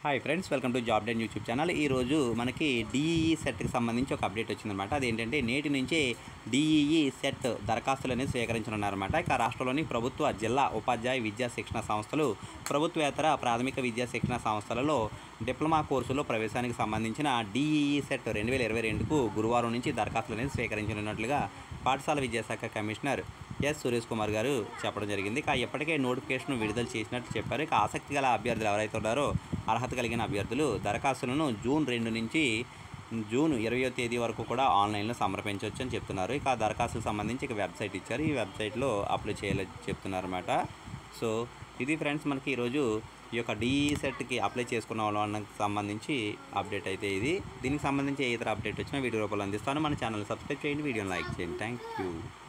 hi friends welcome to job den YouTube channel ఈరోజు మనకి DEE సెట్కి సంబంధించి ఒక అప్డేట్ వచ్చిందనమాట అదేంటంటే నేటి నుంచే డిఈఈ సెట్ దరఖాస్తులు అనేది స్వీకరించనున్నారన్నమాట ఇక రాష్ట్రంలోని ప్రభుత్వ జిల్లా ఉపాధ్యాయ విద్యా శిక్షణ సంస్థలు ప్రభుత్వేతర ప్రాథమిక విద్యా శిక్షణ సంస్థలలో డిప్లొమా కోర్సులో ప్రవేశానికి సంబంధించిన డిఈఈ సెట్ రెండు వేల ఇరవై రెండుకు గురువారం నుంచి దరఖాస్తులు అనేది స్వీకరించనున్నట్లుగా పాఠశాల విద్యాశాఖ కమిషనర్ ఎస్ సురేష్ కుమార్ గారు చెప్పడం జరిగింది ఇక ఇప్పటికే నోటిఫికేషన్ విడుదల చేసినట్టు చెప్పారు ఇక ఆసక్తి గల అభ్యర్థులు ఎవరైతే ఉన్నారో అర్హత కలిగిన అభ్యర్థులు దరఖాస్తులను జూన్ రెండు నుంచి జూన్ ఇరవయో తేదీ వరకు కూడా ఆన్లైన్లో సమర్పించవచ్చు అని చెప్తున్నారు ఇక ఆ దరఖాస్తులకు సంబంధించి ఇక వెబ్సైట్ ఇచ్చారు ఈ వెబ్సైట్లో అప్లై చేయాలని చెప్తున్నారు అనమాట సో ఇది ఫ్రెండ్స్ మనకి ఈరోజు ఈ యొక్క డిఈ సెట్కి అప్లై చేసుకున్న వాళ్ళకి సంబంధించి అప్డేట్ అయితే ఇది దీనికి సంబంధించి ఏ ఇతర అప్డేట్ వచ్చినా వీడియో రూపంలో అందిస్తాను మన ఛానల్ సబ్స్క్రైబ్ చేయండి వీడియోని లైక్ చేయండి థ్యాంక్ యూ